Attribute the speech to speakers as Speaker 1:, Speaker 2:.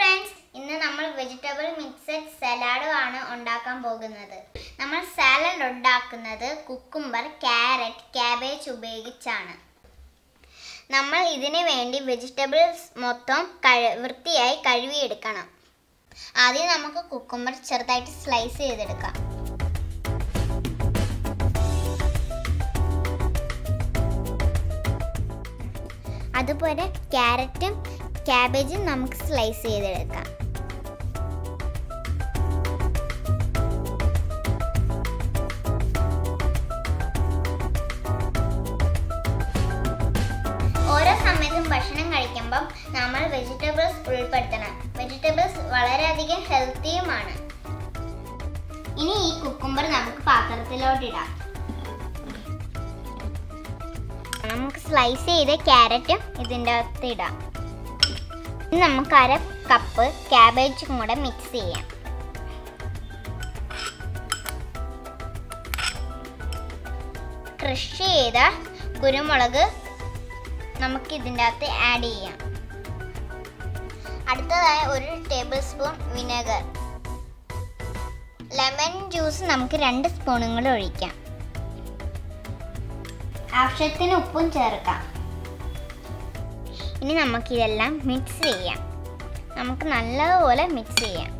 Speaker 1: friends ഇന്ന് നമ്മൾ vegetable mixed സലാഡും ആണ് ഉണ്ടാക്കാൻ പോകുന്നത് നമ്മൾ സാലഡ് ഉണ്ടാക്കുന്നത് കുക്കുംബർ ക്യാരറ്റ് ക്യാബേജ് ഉപയോഗിച്ചാണ് നമ്മൾ ഇതിന് വേണ്ടി വെജിറ്റബിൾസ് മൊത്തം കഴ വൃത്തിയായി കഴുകിയെടുക്കണം ആദ്യം നമുക്ക് കുക്കുംബർ ചെറുതായിട്ട് സ്ലൈസ് ചെയ്തെടുക്കാം അതുപോലെ ക്യാരറ്റും ക്യാബേജും നമുക്ക് സ്ലൈസ് ചെയ്തെടുക്കാം ഓരോ സമയത്തും ഭക്ഷണം കഴിക്കുമ്പം നമ്മൾ വെജിറ്റബിൾസ് ഉൾപ്പെടുത്തണം വെജിറ്റബിൾസ് വളരെയധികം ഹെൽത്തിയുമാണ് ഇനി ഈ കുക്കുംബർ നമുക്ക് പാത്രത്തിലോട്ടിടാം നമുക്ക് സ്ലൈസ് ചെയ്ത ക്യാരറ്റും ഇതിൻ്റെ അകത്ത് ഇടാം ഇനി നമുക്ക് അര കപ്പ് ക്യാബേജും കൂടെ മിക്സ് ചെയ്യാം ക്രഷ് ചെയ്ത കുരുമുളക് നമുക്ക് ഇതിൻ്റെ അകത്ത് ആഡ് ചെയ്യാം അടുത്തതായി ഒരു tablespoon vinegar lemon juice നമുക്ക് രണ്ട് സ്പൂണും കൂടെ ഒഴിക്കാം ആവശ്യത്തിന് ഉപ്പും ചേർക്കാം ഇനി നമുക്കിതെല്ലാം മിക്സ് ചെയ്യാം നമുക്ക് നല്ലതുപോലെ മിക്സ് ചെയ്യാം